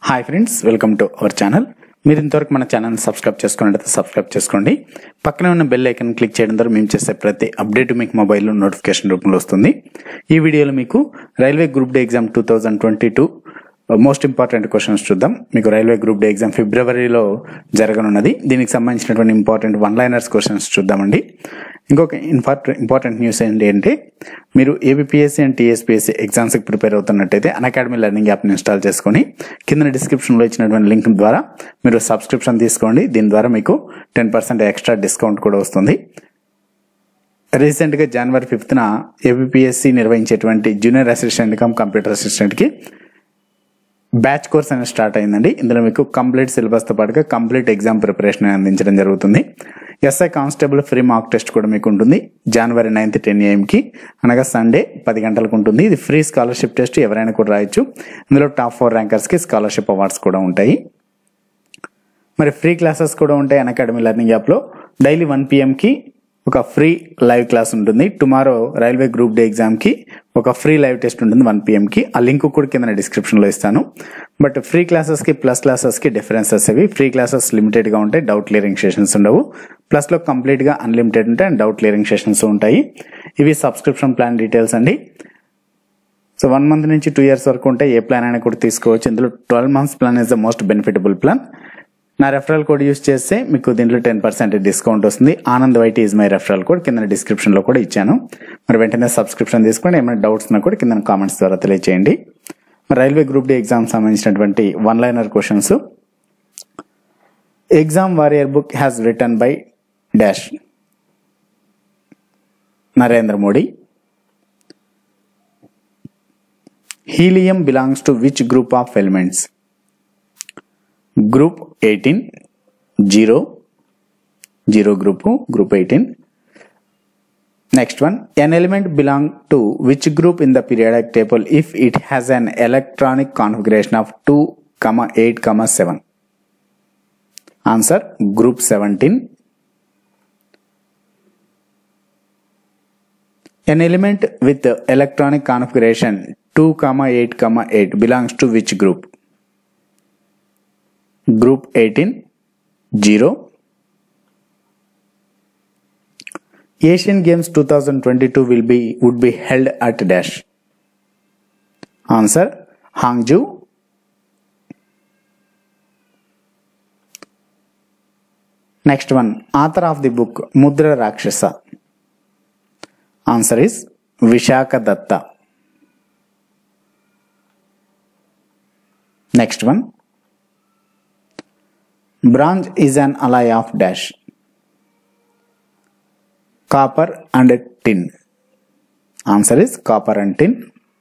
Hi friends welcome to our channel మీరు ఇంతవరకు మన ఛానల్ సబ్స్క్రైబ్ చేసుకున్నట్లయితే సబ్స్క్రైబ్ చేసుకోండి పక్కనే ఉన్న బెల్ ఐకన్ క్లిక్ చేయడం ద్వారా మేము చేసే ప్రతి అప్డేట్ మీకు మొబైల్లో నోటిఫికేషన్ రూపంలో వస్తుంది ఈ వీడియోలో మీకు railway group D exam two thousand twenty two most important questions చూద్దాం మీకు రైల్వే గ్రూప్ డే ఎగ్జామ్ ఫిబ్రవరిలో జరగనున్నది దీనికి సంబంధించినటువంటి ఇంపార్టెంట్ వన్ లైనర్స్ క్వశ్చన్స్ చూద్దామండి ఇంకొక ఇంపార్టెంట్ ఇంపార్టెంట్ న్యూస్ ఏంటి అంటే మీరు ఏబిపిఎస్సి అండ్ టీఎస్పిఎస్సి ఎగ్జామ్స్కి ప్రిపేర్ అవుతున్నట్టయితే అకాడమీ లెర్నింగ్ యాప్ని ఇన్స్టాల్ చేసుకొని కింద డిస్క్రిప్షన్లో ఇచ్చినటువంటి లింక్ ద్వారా మీరు సబ్స్క్రిప్షన్ తీసుకోండి దీని ద్వారా మీకు టెన్ పర్సెంట్ ఎక్స్ట్రా డిస్కౌంట్ కూడా వస్తుంది రీసెంట్గా జనవరి ఫిఫ్త్న ఏబిపిఎస్సి నిర్వహించేటువంటి జూనియర్ అసిస్టెంట్ కమ్ కంప్యూటర్ అసిస్టెంట్కి బ్యాచ్ కోర్స్ అనేది స్టార్ట్ అయిందండి ఇందులో మీకు కంప్లీట్ సిలబస్తో పాటుగా కంప్లీట్ ఎగ్జామ్ ప్రిపరేషన్ అందించడం జరుగుతుంది SI constable free mock test కూడా మీకు ఉంటుంది జనవరి నైన్త్ టెన్ ఏఎంకి అనగా సండే పది గంటలకు ఉంటుంది ఇది ఫ్రీ స్కాలర్షిప్ టెస్ట్ ఎవరైనా కూడా రాయొచ్చు ఇందులో టాప్ ఫోర్ ర్యాంకర్స్కి స్కాలర్షిప్ అవార్డ్స్ కూడా ఉంటాయి మరి ఫ్రీ క్లాసెస్ కూడా ఉంటాయి అన్ అకాడమీ లెర్నింగ్ యాప్లో డైలీ వన్ పిఎంకి ఒక ఫ్రీ లైవ్ క్లాస్ ఉంటుంది టుమారో రైల్వే గ్రూప్ డే ఎగ్జామ్కి ఒక ఫ్రీ లైవ్ టెస్ట్ ఉంటుంది వన్ పిఎంకి ఆ లింక్ కూడా కింద డిస్క్రిప్షన్లో ఇస్తాను బట్ ఫ్రీ క్లాసెస్కి ప్లస్ క్లాసెస్కి డిఫరెన్సెస్ అవి ఫ్రీ క్లాసెస్ లిమిటెడ్గా ఉంటాయి డౌట్ క్లియరింగ్ సెషన్స్ ఉండవు ప్లస్లో కంప్లీట్గా అన్లిమిటెడ్ ఉంటాయి అండ్ డౌట్ క్లియరింగ్ సెషన్స్ ఉంటాయి ఇవి సబ్స్క్రిప్షన్ ప్లాన్ డీటెయిల్స్ అండి సో వన్ మంత్ నుంచి టూ ఇయర్స్ వరకు ఉంటే ఏ ప్లాన్ అయినా కూడా తీసుకోవచ్చు ఇందులో twelve months plan is the most benefitable plan నా రెఫరల్ కోడ్ యూస్ చేస్తే మీకు దీంట్లో టెన్ పర్సెంట్ డిస్కౌంట్ వస్తుంది Anand white is my referral code కింద డిస్క్రిప్షన్లో కూడా ఇచ్చాను మరి వెంటనే సబ్స్క్రిప్షన్ తీసుకోండి ఏమైనా డౌట్స్ ఉన్నా కూడా కింద కామెంట్స్ ద్వారా తెలియచేయండి రైల్వే గ్రూప్ డి ఎగ్జామ్ సంబంధించినటువంటి one liner questions exam warrior book has written by dash Narendra Modi helium belongs to which group of elements group eighteen zero zero group group eighteen next one an element belong to which group in the periodic table if it has an electronic configuration of two comma eight comma seven answer group seventeen An element with electronic configuration 2, 8, 8 belongs to which group? Group 18, 0. Asian Games 2022 will be would be held at dash. Answer Hangzhou. Next one, author of the book Mudra Rakshasa. Answer is Vishaka Datta. Next one. Bronze is an alloy of dash. Copper and tin. Answer is copper and tin.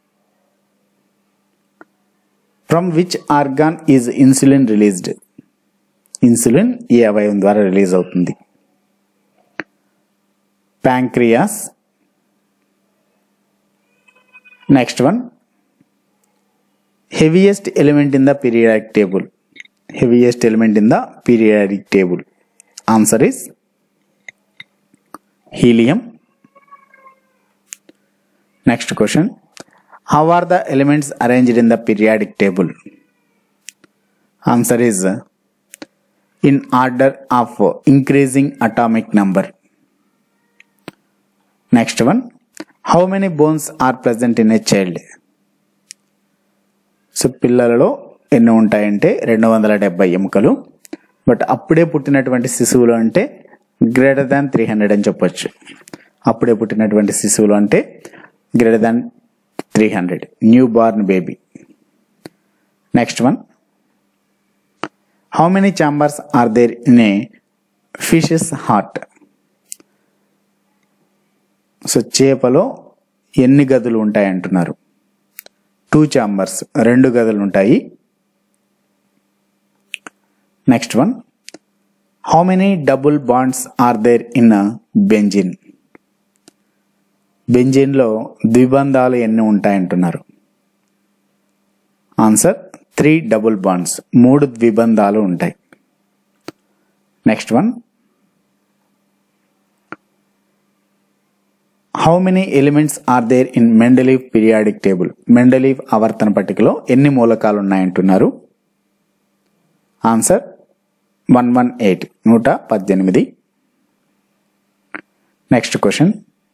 From which organ is insulin released? Insulin ఈ అవయవం ద్వారా release అవుతుంది pancreas next one heaviest element in the periodic table heaviest element in the periodic table answer is helium next question how are the elements arranged in the periodic table answer is in order of increasing atomic number next one how many bones are present in a child so పిల్లలలో ఎన్ని ఉంటాయంటే రెండు వందల డెబ్బై ఎముకలు but అప్పుడే పుట్టినటువంటి శిశువులు అంటే గ్రేటర్ దాన్ త్రీ హండ్రెడ్ అని చెప్పొచ్చు అప్పుడే పుట్టినటువంటి శిశువులు అంటే greater than three hundred newborn baby next one how many chambers are there in a fishes heart so చేపలో ఎన్ని గదులు ఉంటాయి అంటున్నారు టూ ఛాంబర్స్ రెండు గదులు ఉంటాయి next one how many double bonds are there in benzene బెంజిన్లో ద్విబంధాలు ఎన్ని ఉంటాయంటున్నారు ఆన్సర్ త్రీ డబుల్ బాండ్స్ మూడు ద్విబంధాలు ఉంటాయి next one how many elements are there in Mendeleev periodic table Mendeleev ఆవర్తన పట్టికలో ఎన్ని మూలకాలు ఉన్నాయంటున్నారు ఆన్సర్ వన్ వన్ ఎయిట్ నూట పద్దెనిమిది next question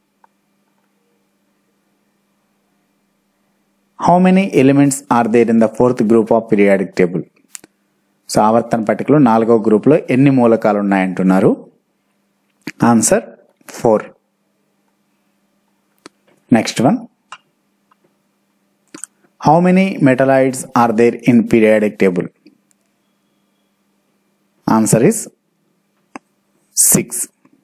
how many elements are there in the fourth group of periodic table so ఆవర్తన పట్టికలో నాలుగో గ్రూప్లో ఎన్ని మూలకాలు ఉన్నాయంటున్నారు answer four next one how many metalloids are there in periodic table answer is six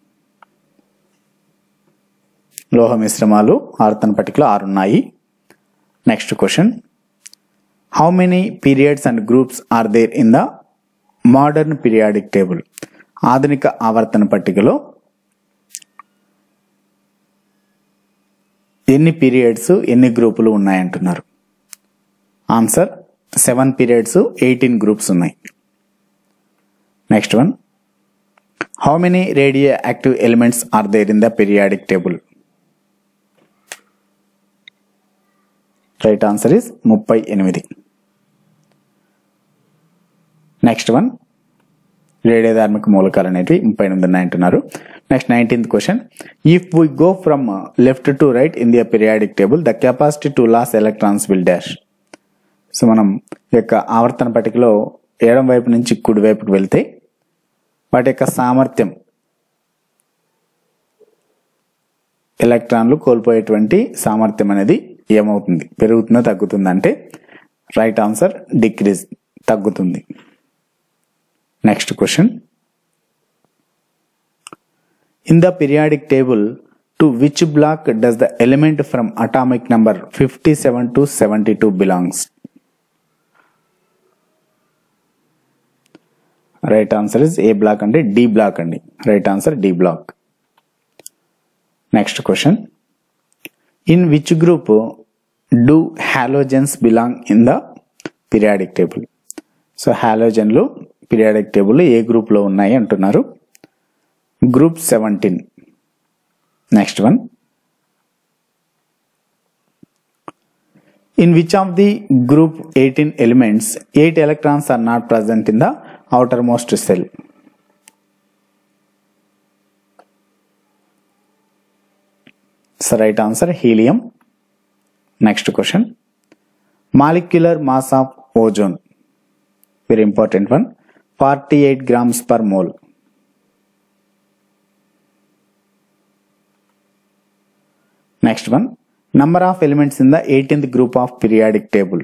లోహ మిశ్రమాలు ఆవర్తన పట్టికలో ఆరు ఉన్నాయి next question how many periods and groups are there in the modern periodic table ఆధునిక ఆవర్తన పట్టికలో ఎన్ని పీరియడ్స్ ఎన్ని గ్రూపులు ఉన్నాయంటున్నారు answer seven periods eighteen groups ఉన్నాయి next one how many radioactive elements are there in the periodic table right answer is ముప్పై ఎనిమిది నెక్స్ట్ వన్ రేడియోధార్మిక మూలకాలు అనేవి ముప్పై ఎనిమిది ఉన్నాయంటున్నారు next nineteenth question if we go from left to right in the periodic table the capacity to lose electrons will dash so మనం ఈ యొక్క ఆవర్తన పట్టికలో ఎడం వైపు నుంచి కుడి వైపుకి వెళ్తే వాటి యొక్క సామర్థ్యం ఎలక్ట్రాన్లు కోల్పోయేటువంటి సామర్థ్యం అనేది ఏమవుతుంది పెరుగుతుందో తగ్గుతుందా అంటే రైట్ ఆన్సర్ డిక్రీజ్ తగ్గుతుంది next question in the periodic table to which block does the element from atomic number fifty seven to seventy two belongs right answer is ఏ బ్లాక్ అంటే డి బ్లాక్ అండి right answer D block next question in which group do halogens belong in the periodic table so హాలోజన్లు periodic table ఏ గ్రూప్లో ఉన్నాయి అంటున్నారు group seventeen next one in which of the group eighteen elements eight electrons are not present in the outer most cell. So right answer helium. Next question. Molecular mass of ozone. Very important one. 48 grams per mole. Next one. Number of elements in the 18th group of periodic table.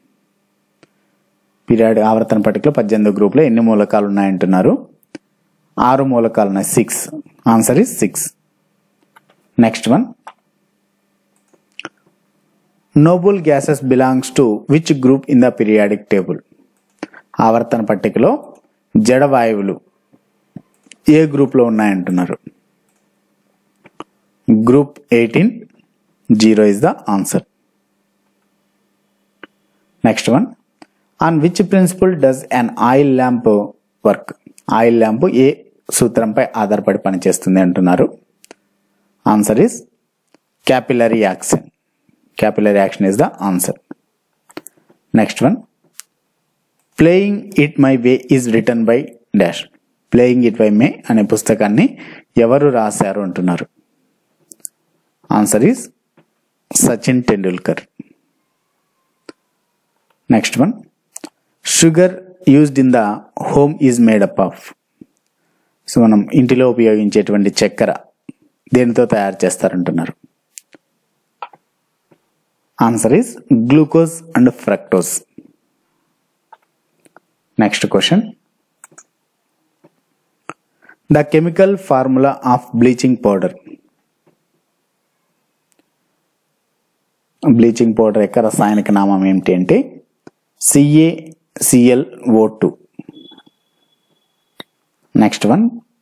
Period ఆవర్తన పట్టికలో పద్దెనిమిదో గ్రూప్లో ఎన్ని మూలకాలు ఉన్నాయంటున్నారు ఆరు మూలకాలు ఉన్నాయి six answer is six next one noble gases belongs to which group in the periodic table ఆవర్తన పట్టికలో జడ వాయువులు ఏ గ్రూప్లో ఉన్నాయంటున్నారు group eighteen zero is the answer next one on which principle does an oil lamp work oil lamp ఏ సూత్రంపై ఆధారపడి పనిచేస్తుంది అంటున్నారు answer is capillary action capillary action is the answer next one playing it my way is return by dash playing it by may అనే పుస్తకాన్ని ఎవరు రాశారు అంటున్నారు answer is Sachin Tendulkar next one sugar used in the home is made up of so మనం ఇంటిలో ఉపయోగించేటువంటి చక్కెర దేనితో తయారు చేస్తారంటున్నారు answer is glucose and fructose next question the chemical formula of bleaching powder bleaching powder యొక్క రసాయనిక నామం ఏమిటి అంటే CA CLO two next one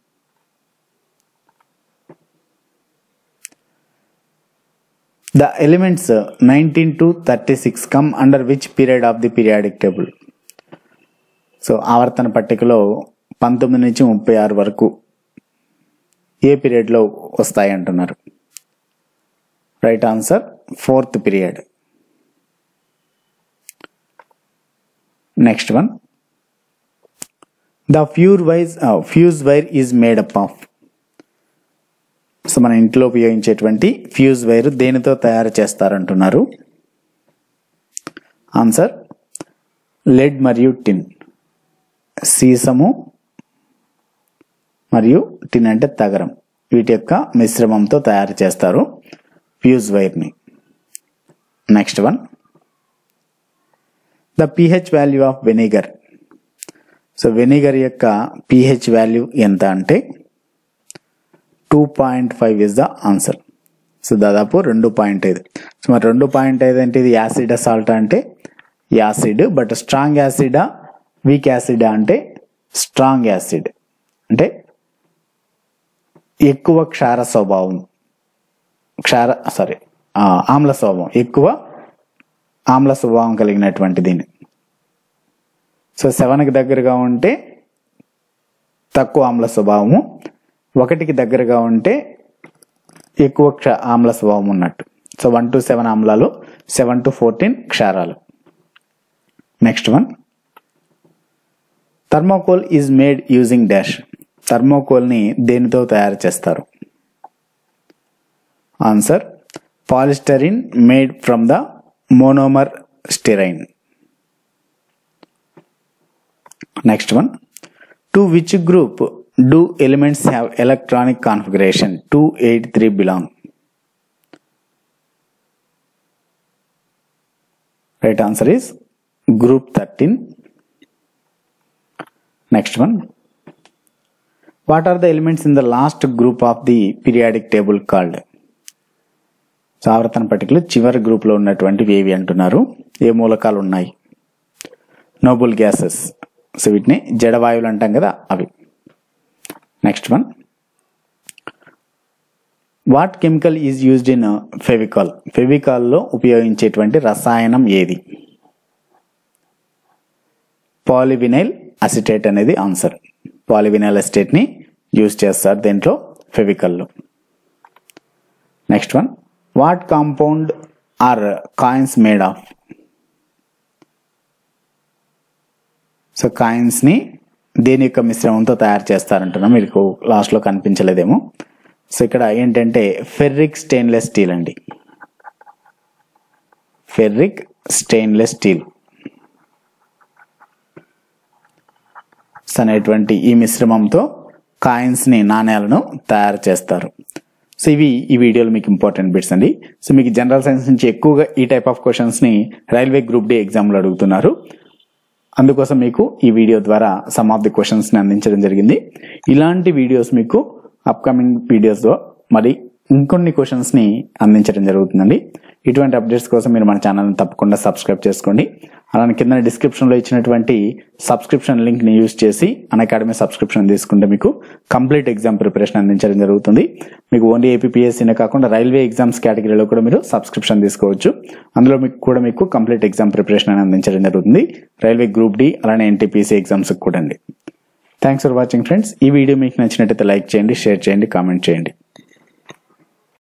the elements nineteen to thirty six come under which period of the periodic table so ఆవర్తన పట్టికలో పంతొమ్మిది నుంచి ముప్పై ఆరు వరకు ఏ పీరియడ్లో వస్తాయి అంటున్నారు right answer fourth period next one the fuse wise fuse wire is made up of so మన ఇంట్లో ఉపయోగించేటువంటి ఫ్యూజ్ వైర్ దేనితో తయారు చేస్తారంటున్నారు ఆన్సర్ లెడ్ మరియు టిన్ సీసము మరియు టిన్ అంటే తగరం వీటి యొక్క మిశ్రమంతో తయారు చేస్తారు ఫ్యూజ్ వైర్ని next one the pH value of vinegar so vinegar యొక్క పిహెచ్ వాల్యూ ఎంత అంటే two point five is the answer so దాదాపు రెండు పాయింట్ ఐదు సో మరి రెండు పాయింట్ ఐదు అంటే ఇది యాసిడ్ సాల్ట్ అంటే యాసిడ్ బట్ స్ట్రాంగ్ యాసిడా వీక్ యాసిడా అంటే స్ట్రాంగ్ యాసిడ్ అంటే ఎక్కువ క్షార స్వభావం క్షార సారీ ఆమ్ల స్వభావం ఎక్కువ ఆమ్ల స్వభావం కలిగినటువంటి దీన్ని సో సెవెన్కి దగ్గరగా ఉంటే తక్కువ ఆమ్ల స్వభావము ఒకటికి దగ్గరగా ఉంటే ఎక్కువ క్ష ఆమ్ల స్వభావం ఉన్నట్టు సో వన్ టు సెవెన్ ఆమ్లాలు సెవెన్ టు ఫోర్టీన్ క్షారాలు next one thermocol is made using dash థర్మోకోల్ని దేనితో తయారు చేస్తారు answer polystyrene made from the monomer styrene next one to which group do elements have electronic configuration two eight three belong right answer is group thirteen next one what are the elements in the last group of the periodic table called so ఆవర్తన పట్టికలో చివరి గ్రూప్లో ఉన్నటువంటివి ఏవి అంటున్నారు ఏ మూలకాలు ఉన్నాయి Nobel gases so వీటిని జడవాయువులు అంటాం కదా అవి next one what chemical is used in Fevicol ఫెవికాల్లో ఉపయోగించేటువంటి రసాయనం ఏది పాలివినైల్ అసిటేట్ అనేది ఆన్సర్ పాలివినైల్ అసిటేట్ని యూజ్ చేస్తారు దేంట్లో ఫెవికల్లో next one what compound are coins made of so కాయిన్స్ని దేని యొక్క మిశ్రమంతో తయారు చేస్తారంటున్నాం మీకు లాస్ట్లో కనిపించలేదేమో సో ఇక్కడ ఏంటంటే ఫెర్రిక్ స్టెయిన్లెస్ స్టీల్ అండి ఫెర్రిక్ స్టెయిన్లెస్ స్టీల్ అనేటువంటి ఈ మిశ్రమంతో కాయిన్స్ని నాణ్యాలను తయారు చేస్తారు సో ఇవి ఈ వీడియోలో మీకు ఇంపార్టెంట్ బిట్స్ అండి సో మీకు జనరల్ సైన్స్ నుంచి ఎక్కువగా ఈ టైప్ ఆఫ్ క్వశ్చన్స్ని రైల్వే గ్రూప్ డి ఎగ్జామ్లో అడుగుతున్నారు అందుకోసం మీకు ఈ వీడియో ద్వారా సమ్ ఆఫ్ ది క్వశ్చన్స్ని అందించడం జరిగింది ఇలాంటి వీడియోస్ మీకు అప్కమింగ్ వీడియోస్లో మరి ఇంకొన్ని క్వశ్చన్స్ని అందించడం జరుగుతుందండి ఇటువంటి అప్డేట్స్ కోసం మీరు మన ఛానల్ని తప్పకుండా సబ్స్క్రైబ్ చేసుకోండి అలానే కింద డిస్క్రిప్షన్లో ఇచ్చినటువంటి సబ్స్క్రిప్షన్ లింక్ని యూజ్ చేసి అన్ అకాడమీ సబ్స్క్రిప్షన్ తీసుకుంటే మీకు కంప్లీట్ ఎగ్జామ్ ప్రిపరేషన్ అందించడం జరుగుతుంది మీకు ఓన్లీ ఏపీఎస్సీనే కాకుండా రైల్వే ఎగ్జామ్స్ కేటగిరీలో కూడా మీరు సబ్స్క్రిప్షన్ తీసుకోవచ్చు అందులో మీకు కూడా మీకు కంప్లీట్ ఎగ్జామ్ ప్రిపరేషన్ అని అందించడం జరుగుతుంది రైల్వే గ్రూప్ డి అలానే ఎన్టీపీసీ ఎగ్జామ్స్ కూడా అండి థ్యాంక్స్ ఫర్ వాచింగ్ ఫ్రెండ్స్ ఈ వీడియో మీకు నచ్చినట్టయితే లైక్ చేయండి షేర్ చేయండి కామెంట్ చేయండి